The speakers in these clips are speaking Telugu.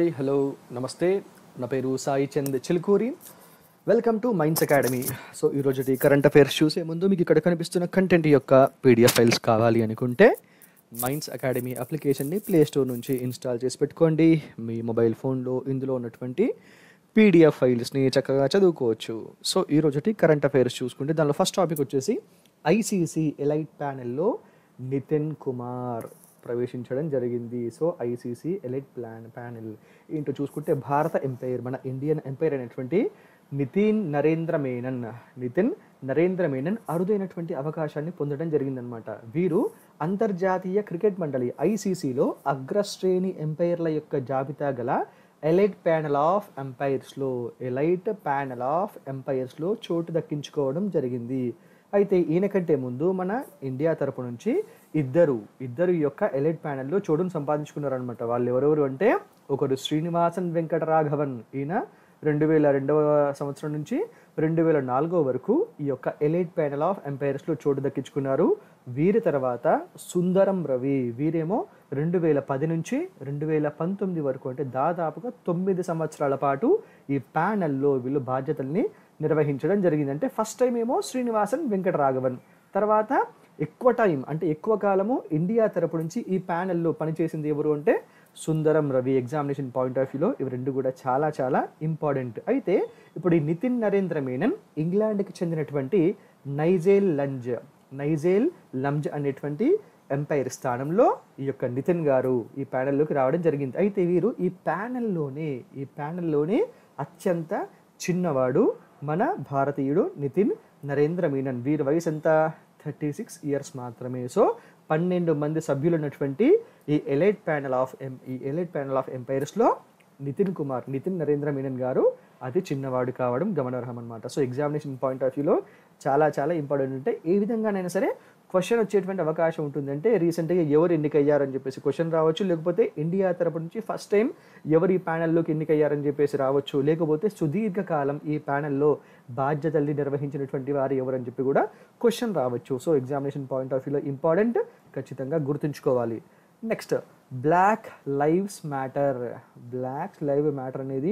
హాయ్ హలో నమస్తే నా పేరు Sai Chand Chilukuri welcome to Minds Academy so ఈరోజు కరెంట్ అఫైర్స్ చూసే ముందు మీకు ఇక్కడ కనిపిస్తున్న కంటెంట్ యొక్క పీడిఎఫ్ ఫైల్స్ కావాలి అనుకుంటే మైండ్స్ అకాడమీ అప్లికేషన్ని ప్లే స్టోర్ నుంచి ఇన్స్టాల్ చేసి పెట్టుకోండి మీ మొబైల్ ఫోన్లో ఇందులో ఉన్నటువంటి పీడిఎఫ్ ఫైల్స్ని చక్కగా చదువుకోవచ్చు సో ఈ రోజుటి కరెంట్ అఫైర్స్ చూసుకుంటే దానిలో ఫస్ట్ టాపిక్ వచ్చేసి ఐసీసీ ఎలైట్ ప్యానెల్లో నితిన్ కుమార్ ప్రవేశించడం జరిగింది so ICC elite plan panel ఏంటో చూసుకుంటే భారత ఎంపైర్ మన ఇండియన్ ఎంపైర్ అయినటువంటి నితిన్ నరేంద్ర మేనన్ నితిన్ నరేంద్ర మేనన్ అరుదైనటువంటి అవకాశాన్ని పొందడం జరిగిందనమాట వీరు అంతర్జాతీయ క్రికెట్ మండలి ఐసీసీలో అగ్రశ్రేణి ఎంపైర్ల యొక్క జాబితా గల ఎలైట్ ప్యానల్ ఆఫ్ ఎంపైర్స్లో ఎలైట్ ప్యానల్ ఆఫ్ ఎంపైర్స్లో చోటు దక్కించుకోవడం జరిగింది అయితే ఈయన కంటే ముందు మన ఇండియా తరపు నుంచి ఇద్దరు ఇద్దరు ఈ యొక్క ఎలైట్ ప్యానెల్లో చోటును సంపాదించుకున్నారనమాట వాళ్ళు ఎవరెవరు అంటే ఒకరు శ్రీనివాసన్ వెంకటరాఘవన్ ఈయన రెండు వేల రెండవ సంవత్సరం నుంచి రెండు వేల నాలుగో వరకు ఈ యొక్క ఎలైట్ ప్యానల్ ఆఫ్ ఎంపైర్స్లో చోటు దక్కించుకున్నారు వీరి తర్వాత సుందరం రవి వీరేమో రెండు వేల పది నుంచి రెండు వేల పంతొమ్మిది వరకు అంటే దాదాపుగా తొమ్మిది సంవత్సరాల పాటు ఈ ప్యానెల్లో వీళ్ళు బాధ్యతల్ని నిర్వహించడం జరిగింది అంటే ఫస్ట్ టైం ఏమో శ్రీనివాసన్ వెంకటరాఘవన్ తర్వాత ఎక్కువ టైం అంటే ఎక్కువ కాలము ఇండియా తరపు నుంచి ఈ ప్యానెల్లో పనిచేసింది ఎవరు అంటే Sundaram Ravi examination point of వ్యూలో ఇవి రెండు కూడా చాలా చాలా ఇంపార్టెంట్ అయితే ఇప్పుడు ఈ నితిన్ నరేంద్ర మేనన్ ఇంగ్లాండ్కి చెందినటువంటి నైజేల్ లంజ్ నైజేల్ లంజ్ అనేటువంటి ఎంపైర్ స్థానంలో ఈ యొక్క నితిన్ గారు ఈ ప్యానెల్లోకి రావడం జరిగింది అయితే వీరు ఈ ప్యానెల్లోనే ఈ ప్యానెల్లోనే అత్యంత చిన్నవాడు మన భారతీయుడు నితిన్ నరేంద్ర మీనన్ వీరి వయసు ఎంత థర్టీ సిక్స్ ఇయర్స్ మాత్రమే సో పన్నెండు మంది సభ్యులు ఉన్నటువంటి ఈ ఎలైట్ ప్యానల్ ఆఫ్ ఎం ఈ ఎలైట్ ప్యానల్ ఆఫ్ ఎంపైర్స్లో నితిన్ కుమార్ నితిన్ నరేంద్ర మీనన్ గారు అతి చిన్నవాడు కావడం గమనార్హం అనమాట సో ఎగ్జామినేషన్ పాయింట్ ఆఫ్ వ్యూలో చాలా చాలా ఇంపార్టెంట్ ఉంటాయి ఏ విధంగానైనా సరే క్వశ్చన్ వచ్చేటువంటి అవకాశం ఉంటుందంటే రీసెంట్గా ఎవరు ఎన్నికయ్యారని చెప్పేసి క్వశ్చన్ రావచ్చు లేకపోతే ఇండియా తరపు నుంచి ఫస్ట్ టైం ఎవరు ఈ ప్యానెల్లోకి ఎన్నికయ్యారని చెప్పేసి రావచ్చు లేకపోతే సుదీర్ఘకాలం ఈ ప్యానెల్లో బాధ్యతల్ని నిర్వహించినటువంటి వారు ఎవరని చెప్పి కూడా క్వశ్చన్ రావచ్చు సో ఎగ్జామినేషన్ పాయింట్ ఆఫ్ వ్యూలో ఇంపార్టెంట్ ఖచ్చితంగా గుర్తుంచుకోవాలి next black lives matter black live matter అనేది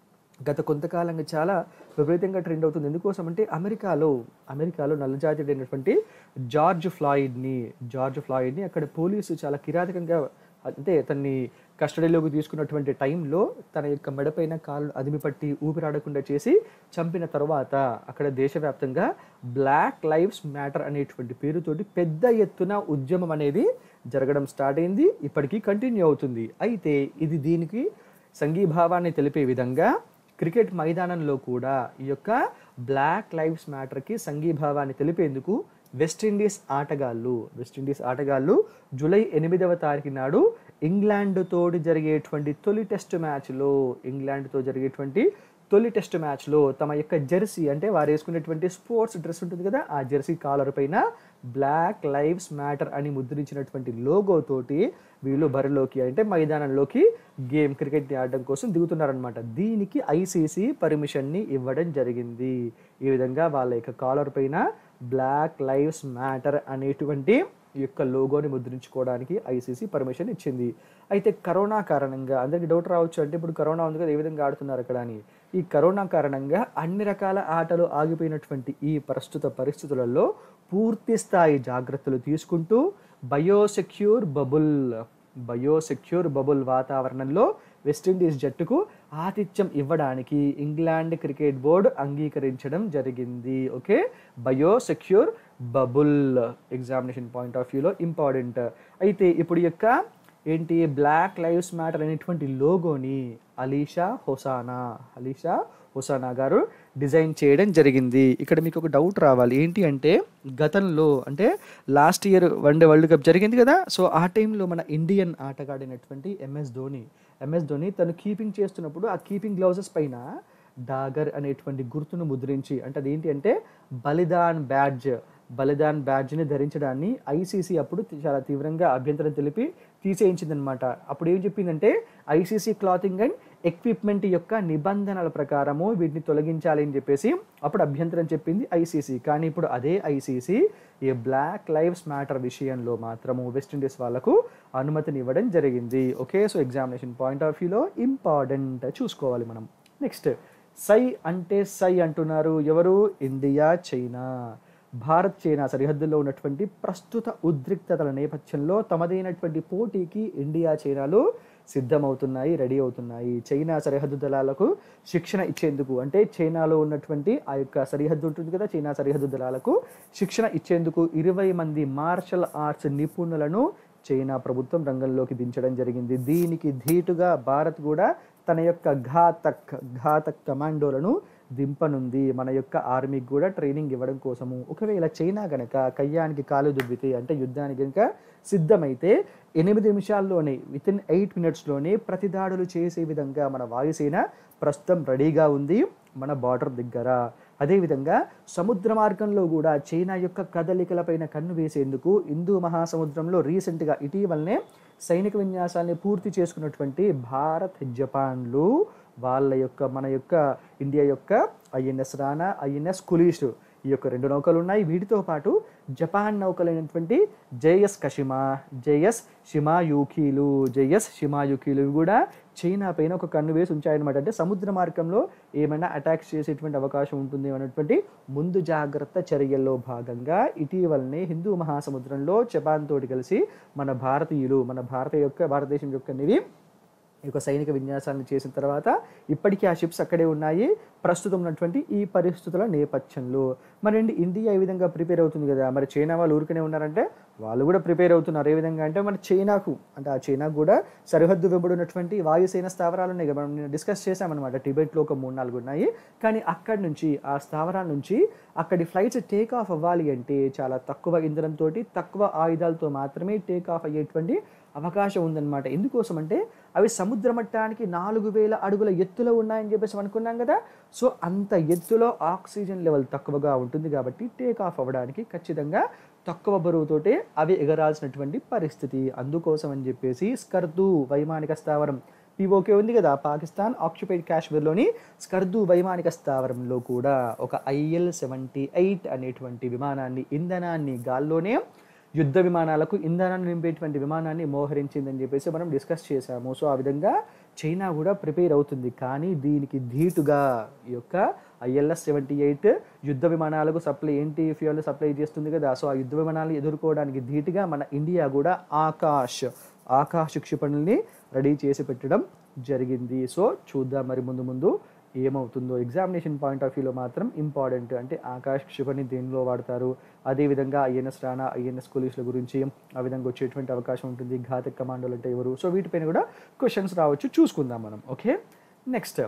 గత కొంతకాలంగా చాలా విపరీతంగా ట్రెండ్ అవుతుంది ఎందుకోసం అంటే అమెరికాలో అమెరికాలో నల్లజాతీయుడైనటువంటి జార్జ్ ఫ్లాయిడ్ని జార్జ్ ఫ్లాయిడ్ని అక్కడ పోలీసు చాలా కిరాతకంగా అంటే తన్ని కస్టడీలోకి తీసుకున్నటువంటి టైంలో తన యొక్క మెడపైన కాలు అదిమి పట్టి ఊపిరాడకుండా చేసి చంపిన తర్వాత అక్కడ దేశవ్యాప్తంగా బ్లాక్ లైవ్స్ మ్యాటర్ అనేటువంటి పేరుతోటి పెద్ద ఎత్తున ఉద్యమం అనేది జరగడం స్టార్ట్ అయింది ఇప్పటికీ కంటిన్యూ అవుతుంది అయితే ఇది దీనికి సంఘీభావాన్ని తెలిపే విధంగా క్రికెట్ మైదానంలో కూడా ఈ యొక్క బ్లాక్ లైవ్స్ మ్యాటర్కి సంఘీభావాన్ని తెలిపేందుకు వెస్టిండీస్ ఆటగాళ్ళు వెస్టిండీస్ ఆటగాళ్ళు జూలై ఎనిమిదవ తారీఖు నాడు ఇంగ్లాండ్ తోటి జరిగేటువంటి తొలి టెస్ట్ మ్యాచ్లో ఇంగ్లాండ్తో జరిగేటువంటి తొలి టెస్ట్ మ్యాచ్లో తమ యొక్క జెర్సీ అంటే వారు వేసుకునేటువంటి స్పోర్ట్స్ డ్రెస్ ఉంటుంది కదా ఆ జెర్సీ కాలర్ పైన బ్లాక్ లైవ్స్ మ్యాటర్ అని ముద్రించినటువంటి లోగో తోటి వీళ్ళు బరిలోకి అంటే మైదానంలోకి గేమ్ క్రికెట్ని ఆడడం కోసం దిగుతున్నారనమాట దీనికి ఐసీసీ పర్మిషన్ని ఇవ్వడం జరిగింది ఈ విధంగా వాళ్ళ యొక్క కాలర్ పైన బ్లాక్ లైవ్స్ మ్యాటర్ అనేటువంటి ఈ యొక్క లోగోని ముద్రించుకోవడానికి ఐసీసీ పర్మిషన్ ఇచ్చింది అయితే కరోనా కారణంగా అందరికి డౌట్ రావచ్చు అంటే ఇప్పుడు కరోనా ఉంది కదా ఏ విధంగా ఆడుతున్నారు అక్కడ అని ఈ కరోనా కారణంగా అన్ని రకాల ఆటలు ఆగిపోయినటువంటి ఈ ప్రస్తుత పరిస్థితులలో పూర్తి స్థాయి జాగ్రత్తలు తీసుకుంటూ బయోసెక్యూర్ బబుల్ బయోసెక్యూర్ బబుల్ వాతావరణంలో వెస్టిండీస్ జట్టుకు ఆతిథ్యం ఇవ్వడానికి ఇంగ్లాండ్ క్రికెట్ బోర్డు అంగీకరించడం జరిగింది okay biosecure bubble examination point of వ్యూలో ఇంపార్టెంట్ అయితే ఇప్పుడు యొక్క ఏంటి బ్లాక్ లైవ్స్ మ్యాటర్ అనేటువంటి లోగోని అలీషా హొసానా అలీషా హొసానా గారు డిజైన్ చేయడం జరిగింది ఇక్కడ మీకు ఒక డౌట్ రావాలి ఏంటి అంటే గతంలో అంటే last year one day world cup జరిగింది కదా సో ఆ టైంలో మన ఇండియన్ ఆటగాడినటువంటి ఎంఎస్ ధోని ఎంఎస్ ధోని తను కీపింగ్ చేస్తున్నప్పుడు ఆ కీపింగ్ గ్లౌజెస్ పైన డాగర్ అనేటువంటి గుర్తును ముద్రించి అంటే అదేంటి అంటే బలిదాన్ బ్యాడ్జ్ బలిదాన్ బ్యాడ్జ్ని ధరించడాన్ని ఐసీసీ అప్పుడు చాలా తీవ్రంగా అభ్యంతరం తెలిపి తీసేయించిందనమాట అప్పుడు ఏం చెప్పిందంటే ఐసీసీ క్లాతింగ్ అండ్ ఎక్విప్మెంట్ యొక్క నిబంధనల ప్రకారము వీటిని తొలగించాలి అని చెప్పేసి అప్పుడు అభ్యంతరం చెప్పింది ఐసీసీ కానీ ఇప్పుడు అదే ఐసీసీ ఈ బ్లాక్ లైవ్స్ మ్యాటర్ విషయంలో మాత్రము వెస్టిండీస్ వాళ్ళకు అనుమతిని ఇవ్వడం జరిగింది okay so examination point of వ్యూలో ఇంపార్టెంట్ చూసుకోవాలి మనం నెక్స్ట్ సై అంటే సై అంటున్నారు ఎవరు ఇండియా చైనా భారత్ చైనా సరిహద్దుల్లో ఉన్నటువంటి ప్రస్తుత ఉద్రిక్తతల నేపథ్యంలో తమదైనటువంటి పోటీకి ఇండియా చైనాలు సిద్ధమవుతున్నాయి రెడీ అవుతున్నాయి చైనా సరిహద్దు దళాలకు శిక్షణ ఇచ్చేందుకు అంటే చైనాలో ఉన్నటువంటి ఆ యొక్క సరిహద్దు ఉంటుంది కదా చైనా సరిహద్దు దళాలకు శిక్షణ ఇచ్చేందుకు ఇరవై మంది మార్షల్ ఆర్ట్స్ నిపుణులను చైనా ప్రభుత్వం రంగంలోకి దించడం జరిగింది దీనికి ధీటుగా భారత్ కూడా తన యొక్క ఘాతక్ ఘాతక్ కమాండోలను దింపనుంది మన యొక్క ఆర్మీకి కూడా ట్రైనింగ్ ఇవ్వడం కోసము ఒకవేళ చైనా గనక కయ్యానికి కాలు దుబ్బితే అంటే యుద్ధానికి గనక సిద్ధమైతే ఎనిమిది నిమిషాల్లోనే విత్ ఇన్ ఎయిట్ మినిట్స్లోనే ప్రతిదాడులు చేసే విధంగా మన వాయుసేన ప్రస్తుతం రెడీగా ఉంది మన బార్డర్ దగ్గర అదేవిధంగా సముద్ర మార్గంలో కూడా చైనా యొక్క కదలికలపైన కన్ను వేసేందుకు హిందూ మహాసముద్రంలో రీసెంట్గా ఇటీవలనే సైనిక విన్యాసాన్ని పూర్తి చేసుకున్నటువంటి భారత్ జపాన్లు వాళ్ళ యొక్క మన యొక్క ఇండియా యొక్క ఐఎన్ఎస్ రానా ఐఎన్ఎస్ కులీష్ ఈ యొక్క రెండు నౌకలు ఉన్నాయి వీటితో పాటు జపాన్ నౌకలైనటువంటి జేఎస్ కషిమా జేఎస్ షిమాయూకీలు జేఎస్ షిమాయూకీలు ఇవి కూడా చైనా పైన ఒక కన్ను వేసి ఉంచాయన్నమాట అంటే సముద్ర మార్గంలో ఏమైనా అటాక్స్ చేసేటువంటి అవకాశం ఉంటుంది అన్నటువంటి ముందు జాగ్రత్త చర్యల్లో భాగంగా ఇటీవలనే హిందూ మహాసముద్రంలో జపాన్ తోటి కలిసి మన భారతీయులు మన భారత యొక్క భారతదేశం యొక్క నివి ఈ యొక్క సైనిక విన్యాసాలను చేసిన తర్వాత ఇప్పటికీ ఆ షిప్స్ అక్కడే ఉన్నాయి ప్రస్తుతం ఉన్నటువంటి ఈ పరిస్థితుల నేపథ్యంలో మరి అండి ఇండియా ఈ విధంగా ప్రిపేర్ అవుతుంది కదా మరి చైనా వాళ్ళు ఊరికనే ఉన్నారంటే వాళ్ళు కూడా ప్రిపేర్ అవుతున్నారు ఏ విధంగా అంటే మన చైనాకు అంటే ఆ చైనాకు కూడా సరిహద్దు వెంబడి ఉన్నటువంటి వాయుసేన స్థావరాలు ఉన్నాయి కదా మనం నిన్న డిస్కస్ చేసామన్నమాట టిబెట్లో ఒక మూడు నాలుగు ఉన్నాయి కానీ అక్కడి నుంచి ఆ స్థావరాల నుంచి అక్కడి ఫ్లైట్స్ టేక్ ఆఫ్ అవ్వాలి అంటే చాలా తక్కువ ఇంధనంతో తక్కువ ఆయుధాలతో మాత్రమే టేక్ ఆఫ్ అయ్యేటువంటి అవకాశం ఉందన్నమాట ఎందుకోసం అంటే అవి సముద్ర మట్టానికి నాలుగు వేల అడుగుల ఎత్తులో ఉన్నాయని చెప్పేసి అనుకున్నాం కదా సో అంత ఎత్తులో ఆక్సిజన్ లెవెల్ తక్కువగా ఉంటుంది కాబట్టి టేక్ ఆఫ్ అవ్వడానికి ఖచ్చితంగా తక్కువ బరువుతోటే అవి ఎగరాల్సినటువంటి పరిస్థితి అందుకోసం అని చెప్పేసి స్కర్దు వైమానిక స్థావరం పిఓకే ఉంది కదా పాకిస్తాన్ ఆక్యుపైడ్ కాశ్మీర్లోని స్కర్దు వైమానిక స్థావరంలో కూడా ఒక ఐఎల్ సెవెంటీ ఎయిట్ అనేటువంటి విమానాన్ని ఇంధనాన్ని గాల్లోనే యుద్ధ విమానాలకు ఇంధనాన్ని నింపేటువంటి విమానాన్ని మోహరించిందని చెప్పేసి మనం డిస్కస్ చేశాము సో ఆ విధంగా చైనా కూడా ప్రిపేర్ అవుతుంది కానీ దీనికి ధీటుగా ఈ యొక్క ఐఎల్ఎస్ సెవెంటీ ఎయిట్ యుద్ధ విమానాలకు సప్లై ఏంటి ఫ్యూయల్ సప్లై చేస్తుంది కదా సో ఆ యుద్ధ విమానాలు ఎదుర్కోవడానికి ధీటుగా మన ఇండియా కూడా ఆకాష్ ఆకాశ క్షిపణుల్ని రెడీ చేసి పెట్టడం జరిగింది సో చూద్దాం మరి ముందు ముందు ఏమవుతుందో ఎగ్జామినేషన్ పాయింట్ ఆఫ్ వ్యూలో మాత్రం ఇంపార్టెంట్ అంటే ఆకాశ క్షిపణి దేనిలో వాడతారు అదేవిధంగా ఐఎన్ఎస్ రానా ఐఎన్ఎస్ పోలీసుల గురించి ఆ విధంగా వచ్చేటువంటి అవకాశం ఉంటుంది ఘాతక కమాండోలు అంటే ఎవరు సో వీటిపైన కూడా క్వశ్చన్స్ రావచ్చు చూసుకుందాం మనం ఓకే నెక్స్ట్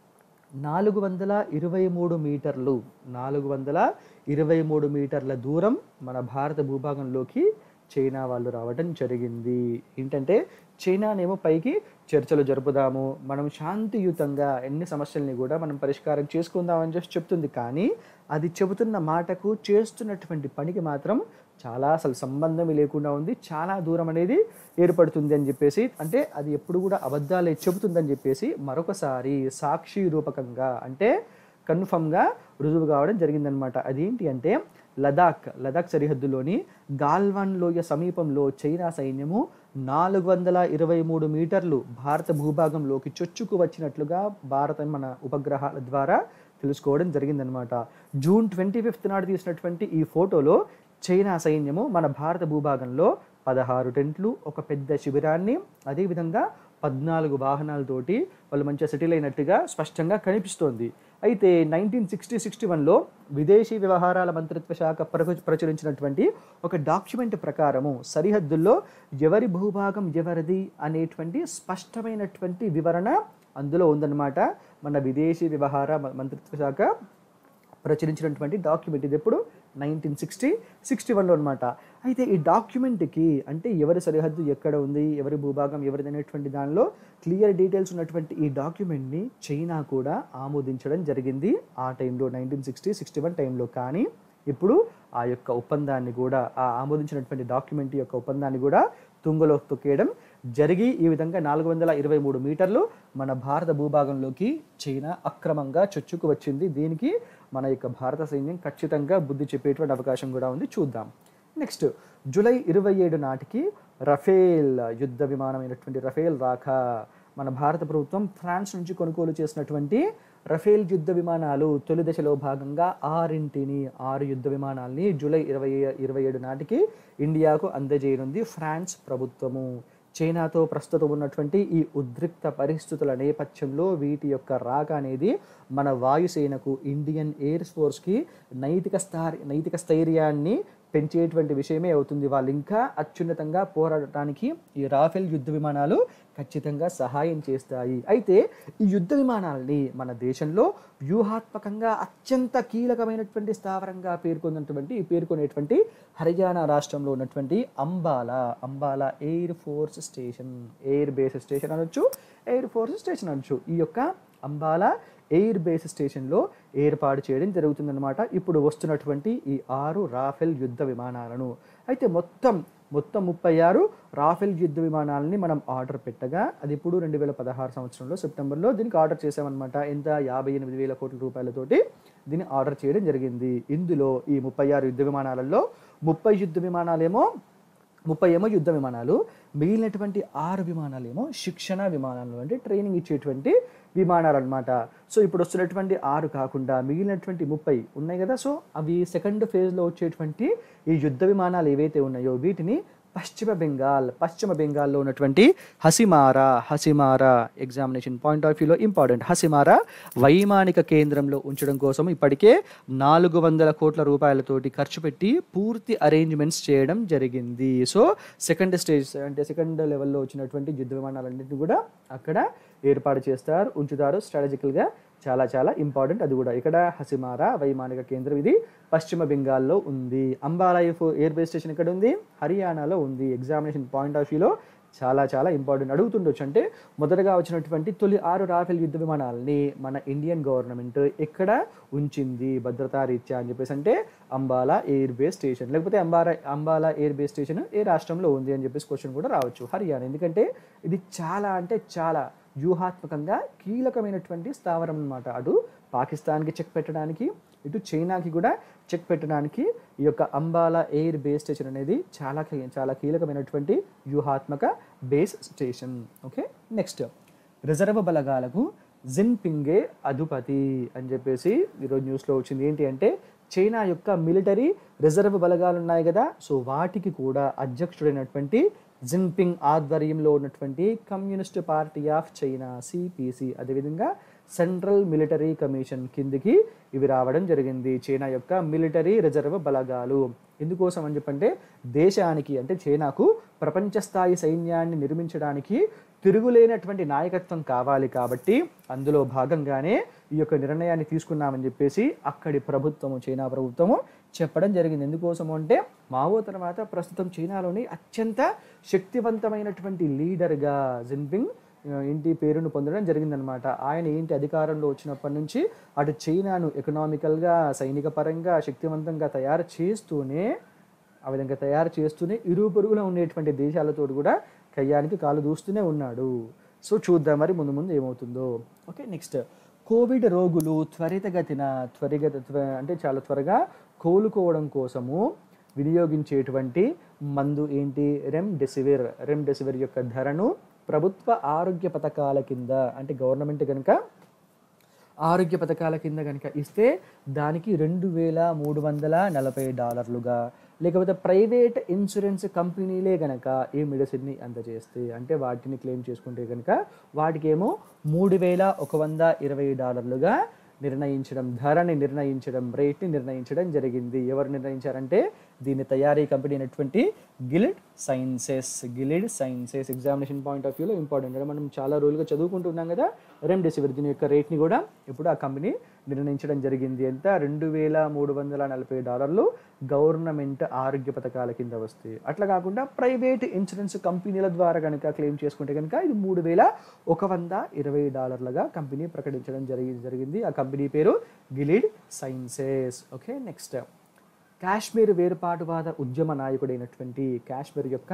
నాలుగు వందల ఇరవై మూడు మీటర్లు నాలుగు వందల ఇరవై మూడు మీటర్ల దూరం మన భారత భూభాగంలోకి చైనా వాళ్ళు రావడం జరిగింది ఏంటంటే చైనానేమో పైకి చర్చలు జరుపుదాము మనం శాంతియుతంగా ఎన్ని సమస్యల్ని కూడా మనం పరిష్కారం చేసుకుందామని చెప్పి చెప్తుంది కానీ అది చెబుతున్న మాటకు చేస్తున్నటువంటి పనికి మాత్రం చాలా అసలు సంబంధం లేకుండా ఉంది చాలా దూరం అనేది ఏర్పడుతుంది అని చెప్పేసి అంటే అది ఎప్పుడు కూడా అబద్ధాలే చెబుతుందని చెప్పేసి మరొకసారి సాక్షి రూపకంగా అంటే కన్ఫర్మ్గా రుజువు కావడం జరిగిందనమాట అదేంటి అంటే లదాఖ్ లదాఖ్ సరిహద్దులోని గాల్వాన్ లోయ సమీపంలో చైనా సైన్యము నాలుగు వందల ఇరవై మూడు మీటర్లు భారత భూభాగంలోకి చొచ్చుకు వచ్చినట్లుగా భారత మన ఉపగ్రహాల ద్వారా తెలుసుకోవడం జరిగిందనమాట జూన్ ట్వంటీ ఫిఫ్త్ నాడు తీసినటువంటి ఈ ఫోటోలో చైనా సైన్యము మన భారత భూభాగంలో పదహారు టెంట్లు ఒక పెద్ద శిబిరాన్ని అదేవిధంగా పద్నాలుగు వాహనాలతోటి వాళ్ళు మంచిగా సెటిల్ అయినట్టుగా స్పష్టంగా కనిపిస్తోంది అయితే నైన్టీన్ సిక్స్టీ సిక్స్టీ వన్లో విదేశీ వ్యవహారాల మంత్రిత్వ శాఖ ప్రచ- ప్రచురించినటువంటి ఒక డాక్యుమెంట్ ప్రకారము సరిహద్దుల్లో ఎవరి భూభాగం ఎవరిది అనేటువంటి స్పష్టమైనటువంటి వివరణ అందులో ఉందన్నమాట మన విదేశీ వ్యవహార మ- మంత్రిత్వ శాఖ ప్రచురించినటువంటి డాక్యుమెంట్ ఇది ఎప్పుడు నైన్టీన్ సిక్స్టీ సిక్స్టీ వన్లో అనమాట అయితే ఈ డాక్యుమెంట్కి అంటే ఎవరి సరిహద్దు ఎక్కడ ఉంది ఎవరి భూభాగం ఎవరిది అనేటువంటి దానిలో క్లియర్ డీటెయిల్స్ ఉన్నటువంటి ఈ డాక్యుమెంట్ని చైనా కూడా ఆమోదించడం జరిగింది ఆ టైంలో నైన్టీన్ సిక్స్టీ సిక్స్టీ వన్ టైంలో కానీ ఇప్పుడు ఆ యొక్క ఒప్పందాన్ని కూడా ఆ ఆమోదించినటువంటి డాక్యుమెంట్ యొక్క ఒప్పందాన్ని కూడా తుంగలో తొక్కేయడం జరిగి ఈ విధంగా నాలుగు వందల ఇరవై మూడు మీటర్లు మన భారత భూభాగంలోకి చైనా అక్రమంగా చొచ్చుకు వచ్చింది దీనికి మన యొక్క భారత సైన్యం ఖచ్చితంగా బుద్ధి చెప్పేటువంటి అవకాశం కూడా ఉంది చూద్దాం నెక్స్ట్ జూలై ఇరవై ఏడు నాటికి రఫేల్ యుద్ధ విమానమైనటువంటి రఫేల్ రాక మన భారత ప్రభుత్వం ఫ్రాన్స్ నుంచి కొనుగోలు చేసినటువంటి రఫేల్ యుద్ధ విమానాలు తొలి దశలో భాగంగా ఆరింటిని ఆరు యుద్ధ విమానాల్ని జూలై ఇరవై ఇరవై ఏడు నాటికి ఇండియాకు అందజేయనుంది ఫ్రాన్స్ ప్రభుత్వము చైనాతో ప్రస్తుతం ఉన్నటువంటి ఈ ఉద్రిక్త పరిస్థితుల నేపథ్యంలో వీటి యొక్క రాక అనేది మన వాయుసేనకు ఇండియన్ ఎయిర్ ఫోర్స్కి నైతిక స్థాయి నైతిక స్థైర్యాన్ని పెంచేటువంటి విషయమే అవుతుంది వాళ్ళు ఇంకా అత్యున్నతంగా పోరాడటానికి ఈ రాఫెల్ యుద్ధ విమానాలు ఖచ్చితంగా సహాయం చేస్తాయి అయితే ఈ యుద్ధ విమానాలని మన దేశంలో వ్యూహాత్మకంగా అత్యంత కీలకమైనటువంటి స్థావరంగా పేర్కొన్నటువంటి పేర్కొనేటువంటి హర్యానా రాష్ట్రంలో ఉన్నటువంటి Ambala Ambala air force station air base station అనొచ్చు ఎయిర్ ఫోర్స్ స్టేషన్ అనొచ్చు ఈ యొక్క అంబాలా ఎయిర్ బేస్ స్టేషన్లో ఏర్పాటు చేయడం జరుగుతుందన్నమాట ఇప్పుడు వస్తున్నటువంటి ఈ ఆరు రాఫెల్ యుద్ధ విమానాలను అయితే మొత్తం మొత్తం ముప్పై ఆరు రాఫెల్ యుద్ధ విమానాలని మనం ఆర్డర్ పెట్టగా అది ఇప్పుడు రెండు వేల పదహారు సంవత్సరంలో సెప్టెంబర్లో దీనికి ఆర్డర్ చేసామన్నమాట ఎంత యాభై ఎనిమిది వేల కోట్ల రూపాయలతోటి దీన్ని ఆర్డర్ చేయడం జరిగింది ఇందులో ఈ ముప్పై ఆరు యుద్ధ విమానాలలో ముప్పై యుద్ధ విమానాలేమో ముప్పై ఏమో యుద్ధ విమానాలు మిగిలినటువంటి ఆరు విమానాలేమో శిక్షణ విమానాలు అంటే ట్రైనింగ్ ఇచ్చేటువంటి విమానాలు అనమాట సో ఇప్పుడు వస్తున్నటువంటి ఆరు కాకుండా మిగిలినటువంటి ముప్పై ఉన్నాయి కదా సో అవి సెకండ్ ఫేజ్లో వచ్చేటువంటి ఈ యుద్ధ విమానాలు ఏవైతే ఉన్నాయో వీటిని పశ్చిమ బెంగాల్ పశ్చిమ బెంగాల్లో ఉన్నటువంటి Hasimara Hasimara examination point of వ్యూలో ఇంపార్టెంట్ హసిమారా వైమానిక కేంద్రంలో ఉంచడం కోసం ఇప్పటికే నాలుగు వందల కోట్ల రూపాయలతోటి ఖర్చు పెట్టి పూర్తి అరేంజ్మెంట్స్ చేయడం జరిగింది సో సెకండ్ స్టేజ్ అంటే సెకండ్ లెవెల్లో వచ్చినటువంటి యుద్ధ విమానాలన్నింటినీ కూడా అక్కడ ఏర్పాటు చేస్తారు ఉంచుతారు స్ట్రాటజికల్గా చాలా చాలా ఇంపార్టెంట్ అది కూడా ఇక్కడ హసిమారా వైమానిక కేంద్రం ఇది పశ్చిమ బెంగాల్లో ఉంది అంబాలా ఎయిర్ బేస్ స్టేషన్ ఎక్కడ ఉంది హర్యానాలో ఉంది ఎగ్జామినేషన్ పాయింట్ ఆఫ్ వ్యూలో చాలా చాలా ఇంపార్టెంట్ అడుగుతుండొచ్చు అంటే మొదటగా వచ్చినటువంటి తొలి ఆరు రాఫెల్ యుద్ధ విమానాలని మన ఇండియన్ గవర్నమెంట్ ఎక్కడ ఉంచింది భద్రతా రీత్యా అని చెప్పేసి అంటే అంబాలా ఎయిర్ బేస్ స్టేషన్ లేకపోతే Ambara Ambala air base station ఏ రాష్ట్రంలో ఉంది అని చెప్పేసి క్వశ్చన్ కూడా రావచ్చు హర్యానా ఎందుకంటే ఇది చాలా అంటే చాలా వ్యూహాత్మకంగా కీలకమైనటువంటి స్థావరం అన్నమాట అటు పాకిస్తాన్కి చెక్ పెట్టడానికి ఇటు చైనాకి కూడా చెక్ పెట్టడానికి ఈ యొక్క అంబాలా ఎయిర్ బేస్ స్టేషన్ అనేది చాలా కీ- చాలా కీలకమైనటువంటి వ్యూహాత్మక base station okay next reserve బలగాలకు జిన్పింగే అధిపతి అని చెప్పేసి ఈరోజు న్యూస్లో వచ్చింది ఏంటి అంటే చైనా యొక్క మిలిటరీ రిజర్వ్ బలగాలు ఉన్నాయి కదా సో వాటికి కూడా అధ్యక్షుడైనటువంటి జిన్పింగ్ ఆధ్వర్యంలో ఉన్నటువంటి communist party of China CPC అదేవిధంగా సెంట్రల్ మిలిటరీ కమిషన్ కిందికి ఇవి రావడం జరిగింది చైనా యొక్క మిలిటరీ రిజర్వ్ బలగాలు ఎందుకోసం అని చెప్పంటే దేశానికి అంటే చైనాకు ప్రపంచ స్థాయి సైన్యాన్ని నిర్మించడానికి తిరుగులేనటువంటి నాయకత్వం కావాలి కాబట్టి అందులో భాగంగానే ఈ యొక్క నిర్ణయాన్ని తీసుకున్నామని చెప్పేసి అక్కడి ప్రభుత్వము చైనా ప్రభుత్వము చెప్పడం జరిగింది ఎందుకోసము అంటే మావో తర్వాత ప్రస్తుతం చైనాలోని అత్యంత శక్తివంతమైనటువంటి లీడర్గా జిన్పింగ్ ఆ, ఇంటి పేరును పొందడం జరిగిందనమాట ఆయన ఏంటి అధికారంలో వచ్చినప్పటి నుంచి అటు చైనాను ఎకనామికల్గా సైనిక పరంగా శక్తివంతంగా తయారు చేస్తూనే ఆ విధంగా తయారు చేస్తూనే ఇరు పొరుగులో ఉండేటువంటి దేశాలతో కూడా కయ్యానికి కాలు దూస్తూనే ఉన్నాడు సో చూద్దాం మరి ముందు ముందు ఏమవుతుందో ఓకే నెక్స్ట్ కోవిడ్ రోగులు త్వరితగతిన త్వరిగత త్వ- అంటే చాలా త్వరగా కోలుకోవడం కోసము వినియోగించేటువంటి మందు ఏంటి రెమ్డెసివిర్ రెమ్డెసివిర్ యొక్క ధరను ప్రభుత్వ ఆరోగ్య పథకాల కింద అంటే గవర్నమెంట్ కనుక ఆరోగ్య పథకాల కింద కనుక ఇస్తే దానికి రెండు వేల మూడు వందల నలభై డాలర్లుగా లేకపోతే ప్రైవేట్ ఇన్సూరెన్స్ కంపెనీలే కనుక ఈ మెడిసిన్ని అందజేస్తే అంటే వాటిని క్లెయిమ్ చేసుకుంటే కనుక వాటికేమో మూడు వేల ఒక వంద ఇరవై డాలర్లుగా నిర్ణయించడం ధరని నిర్ణయించడం రేట్ని నిర్ణయించడం జరిగింది ఎవరు నిర్ణయించారంటే దీని తయారీ కంపెనీ అయినటువంటి Gilead Sciences Gilead Sciences examination point of వ్యూలో ఇంపార్టెంట్ అంటే మనం చాలా రోజులుగా చదువుకుంటున్నాం కదా రెమ్డెసివిర్ దీని యొక్క రేట్ని కూడా ఇప్పుడు ఆ కంపెనీ నిర్ణయించడం జరిగింది ఎంత రెండు వేల మూడు వందల నలభై డాలర్లు గవర్నమెంట్ ఆరోగ్య పథకాల కింద వస్తాయి అట్లా కాకుండా ప్రైవేట్ ఇన్సూరెన్స్ కంపెనీల ద్వారా కనుక క్లెయిమ్ చేసుకుంటే కనుక ఇది మూడు వేల ఒక వంద ఇరవై డాలర్లుగా కంపెనీ ప్రకటించడం జరిగి జరిగింది ఆ కంపెనీ పేరు Gilead Sciences okay next Kashmir వేర్పాటువాద ఉద్యమ నాయకుడైనటువంటి కాశ్మీర్ యొక్క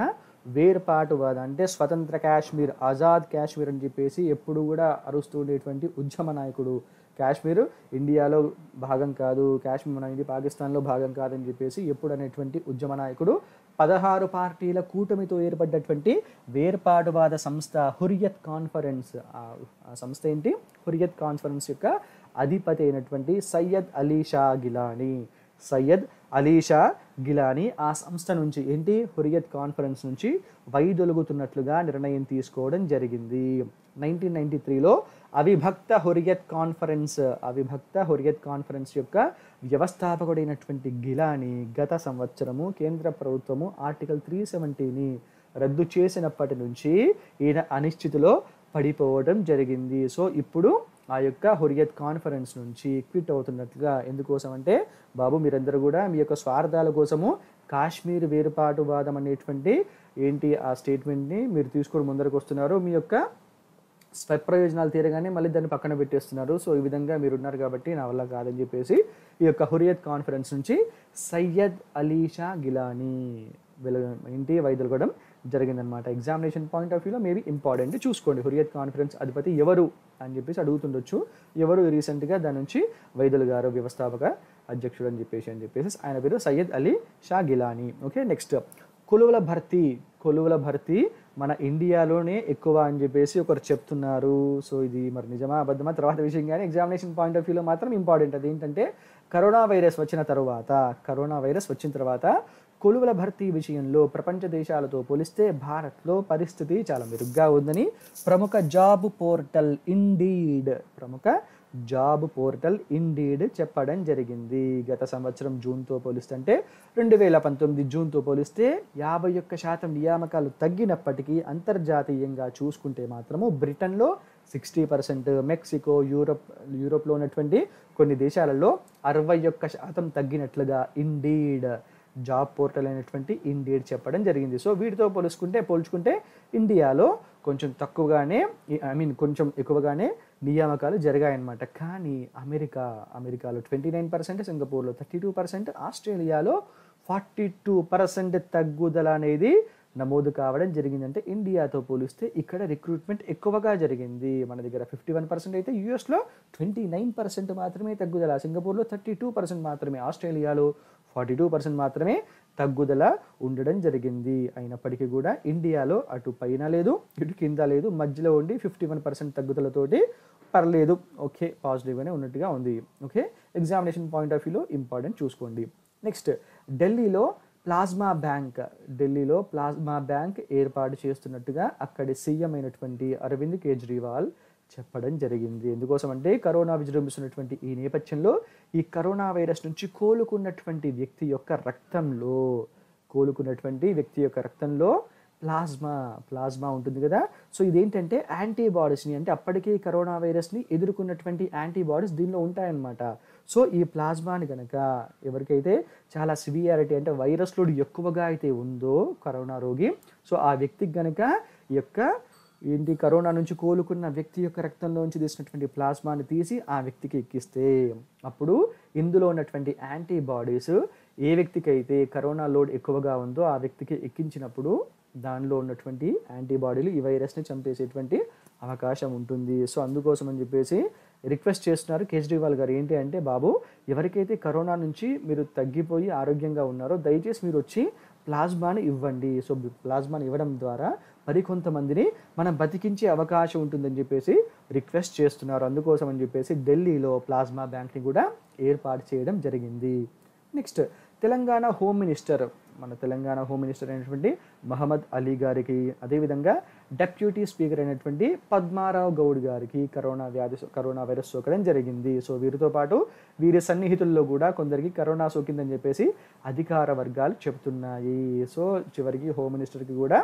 వేర్పాటువాద అంటే స్వతంత్ర కాశ్మీర్ ఆజాద్ కాశ్మీర్ అని చెప్పేసి ఎప్పుడు కూడా అరుస్తూ ఉండేటువంటి ఉద్యమ నాయకుడు కాశ్మీర్ ఇండియాలో భాగం కాదు కాశ్మీర్ మన ఇది పాకిస్తాన్లో భాగం కాదని చెప్పేసి ఎప్పుడు అనేటువంటి ఉద్యమ నాయకుడు పదహారు పార్టీల కూటమితో ఏర్పడ్డటువంటి వేర్పాటువాద సంస్థ హురియత్ కాన్ఫరెన్స్ ఆ ఆ సంస్థ ఏంటి హురియత్ కాన్ఫరెన్స్ యొక్క అధిపతి అయినటువంటి సయ్యద్ అలీ షా గిలానీ సయ్యద్ అలీ షా గిలానీ ఆ సంస్థ నుంచి ఏంటి హురియత్ కాన్ఫరెన్స్ నుంచి వైదొలుగుతున్నట్లుగా నిర్ణయం తీసుకోవడం జరిగింది నైన్టీన్ నైన్టీ త్రీలో అవిభక్త హురియత్ కాన్ఫరెన్స్ అవిభక్త హురియత్ కాన్ఫరెన్స్ యొక్క వ్యవస్థాపకుడైనటువంటి గిలాని గత సంవత్సరము కేంద్ర ప్రభుత్వము ఆర్టికల్ త్రీ సెవెంటీని రద్దు చేసినప్పటి నుంచి ఈయన అనిశ్చితిలో పడిపోవడం జరిగింది సో ఇప్పుడు ఆ యొక్క హురియత్ కాన్ఫరెన్స్ నుంచి క్విట్ అవుతున్నట్లుగా ఎందుకోసం అంటే బాబు మీరందరూ కూడా మీ యొక్క స్వార్థాల కోసము కాశ్మీర్ వేరుపాటువాదం అనేటువంటి ఏంటి ఆ స్టేట్మెంట్ని మీరు తీసుకొని ముందరకు వస్తున్నారు మీ యొక్క స్వప్రయోజనాలు తీరగానే మళ్ళీ దాన్ని పక్కన పెట్టేస్తున్నారు సో ఈ విధంగా మీరు ఉన్నారు కాబట్టి నా వల్ల కాదని చెప్పేసి ఈ యొక్క హురియత్ కాన్ఫరెన్స్ నుంచి సయ్యద్ అలీషా గిలానీ వెల ఇంటి వైదొలగడం జరిగిందనమాట ఎగ్జామినేషన్ పాయింట్ ఆఫ్ వ్యూలో మేబీ ఇంపార్టెంట్ చూసుకోండి హురియత్ కాన్ఫరెన్స్ అధిపతి ఎవరు అని చెప్పేసి అడుగుతుండొచ్చు ఎవరు రీసెంట్గా దాని నుంచి వైదొలు గారు వ్యవస్థాపక అధ్యక్షుడు అని చెప్పేసి అని చెప్పేసి ఆయన పేరు సయ్యద్ అలీ షా గిలానీ ఓకే నెక్స్ట్ కొలువుల భర్తీ కొలువుల భర్తీ మన ఇండియాలోనే ఎక్కువ అని చెప్పేసి ఒకరు చెప్తున్నారు సో ఇది మరి నిజమా అబద్ధమా తర్వాత విషయం కానీ ఎగ్జామినేషన్ పాయింట్ ఆఫ్ వ్యూలో మాత్రం ఇంపార్టెంట్ అది ఏంటంటే కరోనా వైరస్ వచ్చిన తర్వాత కరోనా వైరస్ వచ్చిన తర్వాత కొలువుల భర్తీ విషయంలో ప్రపంచ దేశాలతో పోలిస్తే భారత్లో పరిస్థితి చాలా మెరుగ్గా ఉందని ప్రముఖ జాబ్ పోర్టల్ ఇండీడ్ ప్రముఖ జాబ్ పోర్టల్ ఇండీడ్ చెప్పడం జరిగింది గత సంవత్సరం జూన్తో పోలిస్తే అంటే రెండు వేల పంతొమ్మిది జూన్తో పోలిస్తే యాభై ఒక్క శాతం నియామకాలు తగ్గినప్పటికీ అంతర్జాతీయంగా చూసుకుంటే మాత్రము బ్రిటన్లో సిక్స్టీ పర్సెంట్ మెక్సికో యూరోప్ యూరోప్లో ఉన్నటువంటి కొన్ని దేశాలలో అరవై ఒక్క శాతం తగ్గినట్లుగా ఇండీడ్ జాబ్ పోర్టల్ అయినటువంటి ఇండీడ్ చెప్పడం జరిగింది సో వీటితో పోల్చుకుంటే పోల్చుకుంటే ఇండియాలో కొంచెం తక్కువగానే ఐ మీన్ కొంచెం ఎక్కువగానే నియామకాలు జరిగాయన్నమాట కానీ అమెరికా అమెరికాలో ట్వంటీ నైన్ పర్సెంట్ సింగపూర్లో థర్టీ టూ పర్సెంట్ ఆస్ట్రేలియాలో ఫార్టీ టూ పర్సెంట్ తగ్గుదల అనేది నమోదు కావడం జరిగింది అంటే ఇండియాతో పోలిస్తే ఇక్కడ రిక్రూట్మెంట్ ఎక్కువగా జరిగింది మన దగ్గర ఫిఫ్టీ వన్ పర్సెంట్ అయితే యూఎస్లో ట్వంటీ నైన్ పర్సెంట్ మాత్రమే తగ్గుదల సింగపూర్లో థర్టీ టూ పర్సెంట్ మాత్రమే ఆస్ట్రేలియాలో ఫార్టీ టూ పర్సెంట్ మాత్రమే తగ్గుదల ఉండడం జరిగింది అయినప్పటికీ కూడా ఇండియాలో అటు పైన లేదు ఇటు కింద లేదు మధ్యలో ఉండి ఫిఫ్టీ వన్ పర్సెంట్ తగ్గుదలతోటి పర్లేదు ఓకే పాజిటివ్గానే ఉన్నట్టుగా ఉంది ఓకే ఎగ్జామినేషన్ పాయింట్ ఆఫ్ వ్యూలో ఇంపార్టెంట్ చూసుకోండి నెక్స్ట్ ఢిల్లీలో ప్లాస్మా బ్యాంక్ ఢిల్లీలో ప్లాస్మా బ్యాంక్ ఏర్పాటు చేస్తున్నట్టుగా అక్కడి సీఎం అయినటువంటి అరవింద్ కేజ్రీవాల్ చెప్పడం జరిగింది ఎందుకోసం అంటే కరోనా విజృంభిస్తున్నటువంటి ఈ నేపథ్యంలో ఈ కరోనా వైరస్ నుంచి కోలుకున్నటువంటి వ్యక్తి యొక్క రక్తంలో కోలుకున్నటువంటి వ్యక్తి యొక్క రక్తంలో ప్లాస్మా ప్లాస్మా ఉంటుంది కదా సో ఇదేంటంటే యాంటీబాడీస్ని అంటే అప్పటికే కరోనా వైరస్ని ఎదుర్కొన్నటువంటి యాంటీబాడీస్ దీనిలో ఉంటాయన్నమాట సో ఈ ప్లాస్మాని కనుక ఎవరికైతే చాలా సివియారిటీ అంటే వైరస్ లోడ్ ఎక్కువగా అయితే ఉందో కరోనా రోగి సో ఆ వ్యక్తికి కనుక ఈ యొక్క ఏంటి కరోనా నుంచి కోలుకున్న వ్యక్తి యొక్క రక్తంలోంచి తీసినటువంటి ప్లాస్మాని తీసి ఆ వ్యక్తికి ఎక్కిస్తే అప్పుడు ఇందులో ఉన్నటువంటి యాంటీబాడీస్ ఏ వ్యక్తికి అయితే కరోనా లోడ్ ఎక్కువగా ఉందో ఆ వ్యక్తికి ఎక్కించినప్పుడు దానిలో ఉన్నటువంటి యాంటీబాడీలు ఈ వైరస్ని చంపేసేటువంటి అవకాశం ఉంటుంది సో అందుకోసం అని చెప్పేసి రిక్వెస్ట్ చేస్తున్నారు కేజ్రీవాల్ గారు ఏంటి అంటే బాబు ఎవరికైతే కరోనా నుంచి మీరు తగ్గిపోయి ఆరోగ్యంగా ఉన్నారో దయచేసి మీరు వచ్చి ప్లాస్మాని ఇవ్వండి సో ప్లాస్మాని ఇవ్వడం ద్వారా మరికొంతమందిని మనం బతికించే అవకాశం ఉంటుందని చెప్పేసి రిక్వెస్ట్ చేస్తున్నారు అందుకోసం అని చెప్పేసి ఢిల్లీలో ప్లాస్మా బ్యాంక్ని కూడా ఏర్పాటు చేయడం జరిగింది నెక్స్ట్ తెలంగాణ హోమ్ మినిస్టర్ మన తెలంగాణ హోమ్ మినిస్టర్ అయినటువంటి మహమ్మద్ అలీ గారికి అదేవిధంగా డెప్యూటీ స్పీకర్ అయినటువంటి పద్మారావు గౌడ్ గారికి కరోనా వ్యాధి సో- కరోనా వైరస్ సోకడం జరిగింది సో వీరితో పాటు వీరి సన్నిహితుల్లో కూడా కొందరికి కరోనా సోకిందని చెప్పేసి అధికార వర్గాలు చెబుతున్నాయి సో చివరికి హోమ్ మినిస్టర్కి కూడా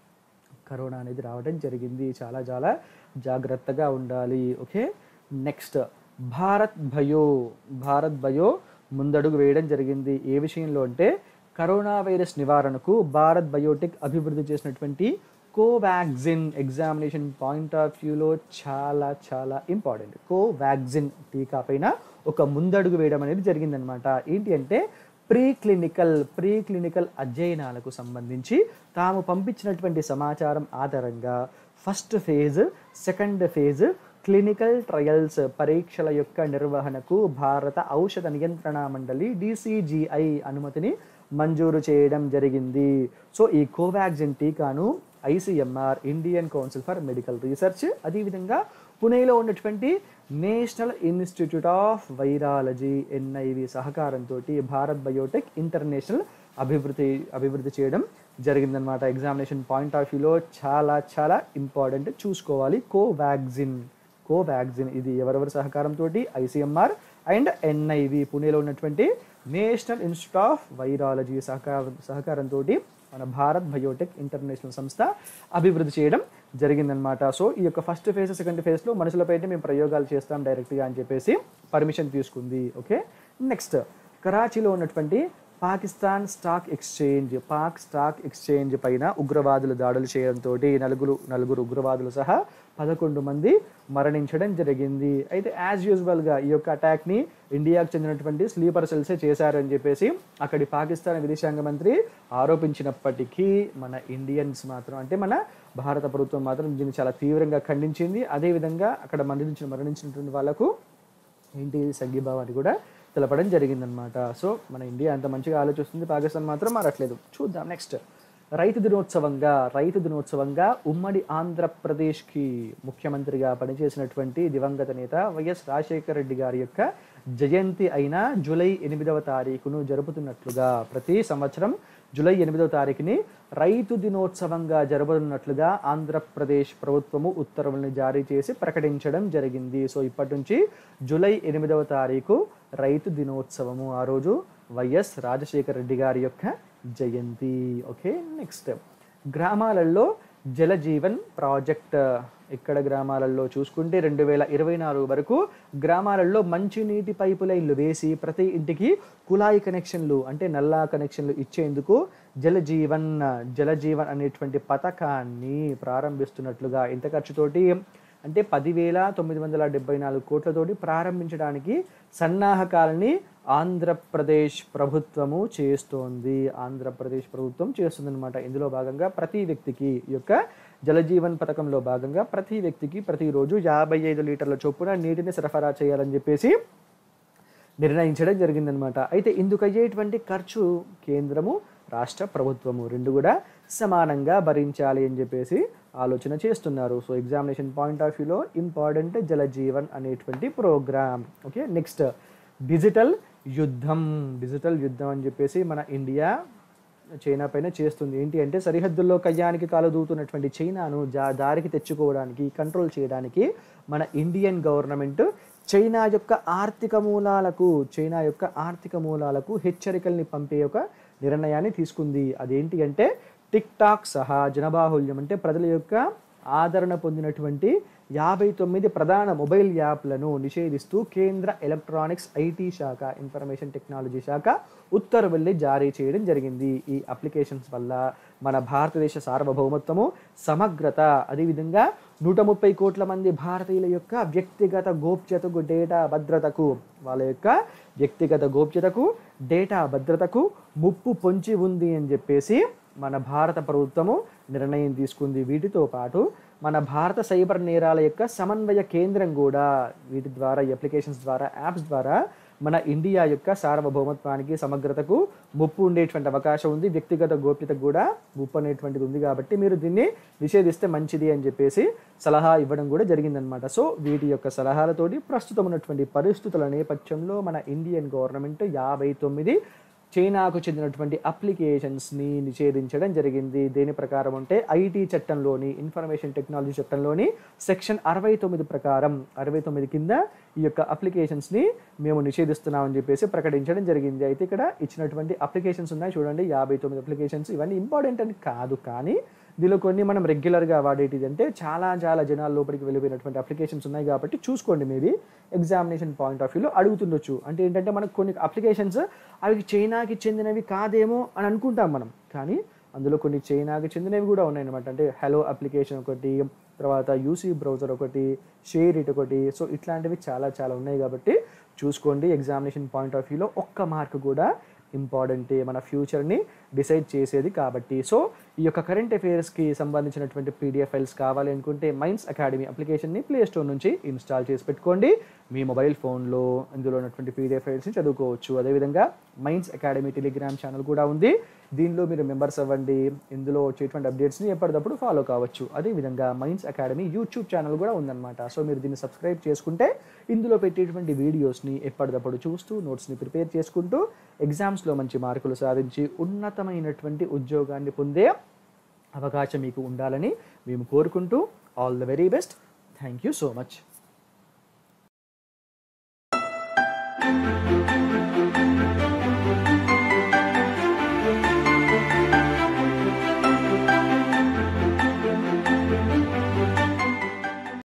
కరోనా అనేది రావడం జరిగింది చాలా చాలా జాగ్రత్తగా ఉండాలి ఓకే నెక్స్ట్ భారత్ భయో భారత్ భయో ముందడుగు వేయడం జరిగింది ఏ విషయంలో అంటే కరోనా వైరస్ నివారణకు భారత్ బయోటెక్ అభివృద్ధి చేసినటువంటి కోవాక్సిన్ ఎగ్జామినేషన్ పాయింట్ ఆఫ్ వ్యూలో చాలా చాలా ఇంపార్టెంట్ కోవాక్సిన్ టీకా పైన ఒక ముందడుగు వేయడం అనేది జరిగిందనమాట ఏంటి అంటే ప్రీ క్లినికల్ ప్రీ క్లినికల్ అధ్యయనాలకు సంబంధించి తాము పంపించినటువంటి సమాచారం ఆధారంగా first phase second phase clinical trials పరీక్షల యొక్క నిర్వహణకు భారత ఔషధ నియంత్రణ మండలి డిసిజిఐ అనుమతిని మంజూరు చేయడం జరిగింది సో ఈ కోవాక్సిన్ టీకాను ICMR Indian council for medical research అదేవిధంగా పుణేలో ఉన్నటువంటి national institute of virology NIV సహకారంతో భారత్ బయోటెక్ ఇంటర్నేషనల్ అభివృద్ధి అభివృద్ధి చేయడం జరిగిందనమాట ఎగ్జామినేషన్ పాయింట్ ఆఫ్ వ్యూలో చాలా చాలా ఇంపార్టెంట్ చూసుకోవాలి కోవాక్సిన్ కోవాక్సిన్ ఇది ఎవరెవరి సహకారంతో ఐసిఎంఆర్ అండ్ ఎన్ఐవి పుణేలో ఉన్నటువంటి నేషనల్ ఇన్స్టిట్యూట్ ఆఫ్ వైరాలజీ సహకారం సహకారంతో మన భారత్ బయోటెక్ ఇంటర్నేషనల్ సంస్థ అభివృద్ధి చేయడం జరిగిందనమాట సో ఈ యొక్క ఫస్ట్ ఫేజ్ సెకండ్ ఫేజ్లో మనుషులపై అయితే మేము ప్రయోగాలు చేస్తాం డైరెక్ట్గా అని చెప్పేసి పర్మిషన్ తీసుకుంది ఓకే నెక్స్ట్ కరాచీలో ఉన్నటువంటి Pakistan stock exchange Pak stock exchange పైన ఉగ్రవాదులు దాడులు చేయడంతో నలుగురు నలుగురు ఉగ్రవాదులు సహా పదకొండు మంది మరణించడం జరిగింది అయితే యాజ్ యూజువల్గా ఈ యొక్క అటాక్ని ఇండియాకు చెందినటువంటి స్లీపర్ సెల్సే చేశారని చెప్పేసి అక్కడి పాకిస్తాన్ విదేశాంగ మంత్రి ఆరోపించినప్పటికీ మన ఇండియన్స్ మాత్రం అంటే మన భారత ప్రభుత్వం మాత్రం దీన్ని చాలా తీవ్రంగా ఖండించింది అదేవిధంగా అక్కడ మరణించిన మరణించినటువంటి వాళ్ళకు ఏంటి సంఘీభావాన్ని కూడా తెలపడం జరిగిందనమాట సో మన ఇండియా అంత మంచిగా ఆలోచిస్తుంది పాకిస్తాన్ మాత్రం మారట్లేదు చూద్దాం నెక్స్ట్ రైతు దినోత్సవంగా రైతు దినోత్సవంగా ఉమ్మడి ఆంధ్రప్రదేశ్కి ముఖ్యమంత్రిగా పనిచేసినటువంటి దివంగత నేత వైఎస్ రాజశేఖర రెడ్డి గారి యొక్క జయంతి అయిన జూలై ఎనిమిదవ తారీఖును జరుపుతున్నట్లుగా ప్రతి సంవత్సరం జూలై ఎనిమిదవ తారీఖుని రైతు దినోత్సవంగా జరపనున్నట్లుగా ఆంధ్రప్రదేశ్ ప్రభుత్వము ఉత్తర్వులను జారీ చేసి ప్రకటించడం జరిగింది సో ఇప్పటి నుంచి జూలై ఎనిమిదవ తారీఖు రైతు దినోత్సవము ఆ రోజు వైఎస్ రాజశేఖర రెడ్డి గారి యొక్క జయంతి ఓకే నెక్స్ట్ గ్రామాలలో జలజీవన్ ప్రాజెక్ట్ ఇక్కడ గ్రామాలలో చూసుకుంటే రెండు వేల ఇరవై నాలుగు వరకు గ్రామాలలో మంచినీటి పైపు లైన్లు వేసి ప్రతి ఇంటికి కుళాయి కనెక్షన్లు అంటే నల్లా కనెక్షన్లు ఇచ్చేందుకు జలజీవన్ జలజీవన్ అనేటువంటి పథకాన్ని ప్రారంభిస్తున్నట్లుగా ఇంత ఖర్చుతోటి అంటే పదివేల తొమ్మిది వందల డెబ్బై నాలుగు కోట్లతోటి ప్రారంభించడానికి సన్నాహకాలని ఆంధ్రప్రదేశ్ ప్రభుత్వము చేస్తోంది ఆంధ్రప్రదేశ్ ప్రభుత్వం చేస్తుందన్నమాట ఇందులో భాగంగా ప్రతి వ్యక్తికి ఈ యొక్క జలజీవన్ పథకంలో భాగంగా ప్రతి వ్యక్తికి ప్రతిరోజు యాభై ఐదు లీటర్ల చొప్పున నీటిని సరఫరా చేయాలని చెప్పేసి నిర్ణయించడం జరిగిందనమాట అయితే ఇందుకు అయ్యేటువంటి ఖర్చు కేంద్రము రాష్ట్ర ప్రభుత్వము రెండు కూడా సమానంగా భరించాలి అని చెప్పేసి ఆలోచన చేస్తున్నారు సో ఎగ్జామినేషన్ పాయింట్ ఆఫ్ వ్యూలో ఇంపార్టెంట్ జలజీవన్ అనేటువంటి ప్రోగ్రామ్ ఓకే నెక్స్ట్ డిజిటల్ యుద్ధం డిజిటల్ యుద్ధం అని చెప్పేసి మన ఇండియా చైనా పైన చేస్తుంది ఏంటి అంటే సరిహద్దుల్లో కయ్యానికి కాలు దూతున్నటువంటి చైనాను జా దారికి తెచ్చుకోవడానికి కంట్రోల్ చేయడానికి మన ఇండియన్ గవర్నమెంట్ చైనా యొక్క ఆర్థిక మూలాలకు చైనా యొక్క ఆర్థిక మూలాలకు హెచ్చరికల్ని పంపే ఒక నిర్ణయాన్ని తీసుకుంది అదేంటి అంటే టిక్ టాక్ సహా జనబాహుల్యం అంటే ప్రజల యొక్క ఆదరణ పొందినటువంటి యాభై తొమ్మిది ప్రధాన మొబైల్ యాప్లను నిషేధిస్తూ కేంద్ర ఎలక్ట్రానిక్స్ ఐటీ శాఖ ఇన్ఫర్మేషన్ టెక్నాలజీ శాఖ ఉత్తర్వుల్ని జారీ చేయడం జరిగింది ఈ అప్లికేషన్స్ వల్ల మన భారతదేశ సార్వభౌమత్వము సమగ్రత అదేవిధంగా నూట ముప్పై కోట్ల మంది భారతీయుల యొక్క వ్యక్తిగత గోప్యతకు డేటా భద్రతకు వాళ్ళ యొక్క వ్యక్తిగత గోప్యతకు డేటా భద్రతకు ముప్పు పొంచి ఉంది అని చెప్పేసి మన భారత ప్రభుత్వము నిర్ణయం తీసుకుంది వీటితో పాటు మన భారత సైబర్ నేరాల యొక్క సమన్వయ కేంద్రం కూడా వీటి ద్వారా ఈ అప్లికేషన్స్ ద్వారా యాప్స్ ద్వారా మన ఇండియా యొక్క సార్వభౌమత్వానికి సమగ్రతకు ముప్పు ఉండేటువంటి అవకాశం ఉంది వ్యక్తిగత గోప్యతకు కూడా ముప్పు అనేటువంటిది ఉంది కాబట్టి మీరు దీన్ని నిషేధిస్తే మంచిది అని చెప్పేసి సలహా ఇవ్వడం కూడా జరిగిందనమాట సో వీటి యొక్క సలహాలతోటి ప్రస్తుతం ఉన్నటువంటి పరిస్థితుల నేపథ్యంలో మన ఇండియన్ గవర్నమెంట్ యాభై తొమ్మిది చైనాకు చెందినటువంటి అప్లికేషన్స్ని నిషేధించడం జరిగింది దేని ప్రకారం అంటే ఐటీ చట్టంలోని ఇన్ఫర్మేషన్ టెక్నాలజీ చట్టంలోని సెక్షన్ అరవై తొమ్మిది ప్రకారం అరవై తొమ్మిది కింద ఈ యొక్క అప్లికేషన్స్ని మేము నిషేధిస్తున్నామని చెప్పేసి ప్రకటించడం జరిగింది అయితే ఇక్కడ ఇచ్చినటువంటి అప్లికేషన్స్ ఉన్నాయి చూడండి యాభై తొమ్మిది అప్లికేషన్స్ ఇవన్నీ ఇంపార్టెంట్ అని కాదు కానీ దీనిలో కొన్ని మనం రెగ్యులర్గా వాడేటిది అంటే చాలా చాలా జనాల లోపలికి వెళ్ళిపోయినటువంటి అప్లికేషన్స్ ఉన్నాయి కాబట్టి చూసుకోండి మేబీ ఎగ్జామినేషన్ పాయింట్ ఆఫ్ వ్యూలో అడుగుతుండొచ్చు అంటే ఏంటంటే మనకు కొన్ని అప్లికేషన్స్ అవి చైనాకి చెందినవి కాదేమో అని అనుకుంటాం మనం కానీ అందులో కొన్ని చైనాకి చెందినవి కూడా ఉన్నాయన్నమాట అంటే హలో అప్లికేషన్ ఒకటి తర్వాత యూసీ బ్రౌజర్ ఒకటి షేర్ ఇట్ ఒకటి సో ఇట్లాంటివి చాలా చాలా ఉన్నాయి కాబట్టి చూసుకోండి ఎగ్జామినేషన్ పాయింట్ ఆఫ్ వ్యూలో ఒక్క మార్క్ కూడా ఇంపార్టెంటే మన ఫ్యూచర్ని డిసైడ్ చేసేది కాబట్టి సో ఈ యొక్క కరెంట్ అఫైర్స్కి సంబంధించినటువంటి పీడిఎఫ్ ఫైల్స్ కావాలి అనుకుంటే మైన్స్ అకాడమీ అప్లికేషన్ని ప్లే స్టోర్ నుంచి ఇన్స్టాల్ చేసి పెట్టుకోండి మీ మొబైల్ ఫోన్లో ఇందులో ఉన్నటువంటి పీడిఎఫ్ ఫైల్స్ని చదువుకోవచ్చు అదేవిధంగా మైన్స్ అకాడమీ టెలిగ్రామ్ ఛానల్ కూడా ఉంది దీనిలో మీరు మెంబర్స్ అవ్వండి ఇందులో వచ్చేటువంటి అప్డేట్స్ని ఎప్పటికప్పుడు ఫాలో కావచ్చు అదేవిధంగా మైన్స్ అకాడమీ యూట్యూబ్ ఛానల్ కూడా ఉందన్నమాట సో మీరు దీన్ని సబ్స్క్రైబ్ చేసుకుంటే ఇందులో పెట్టేటువంటి వీడియోస్ని ఎప్పటికప్పుడు చూస్తూ నోట్స్ని ప్రిపేర్ చేసుకుంటూ ఎగ్జామ్స్లో మంచి మార్కులు సాధించి ఉన్నతమైనటువంటి ఉద్యోగాన్ని పొందే అవకాశం మీకు ఉండాలని మేము కోరుకుంటూ all the very best thank you so much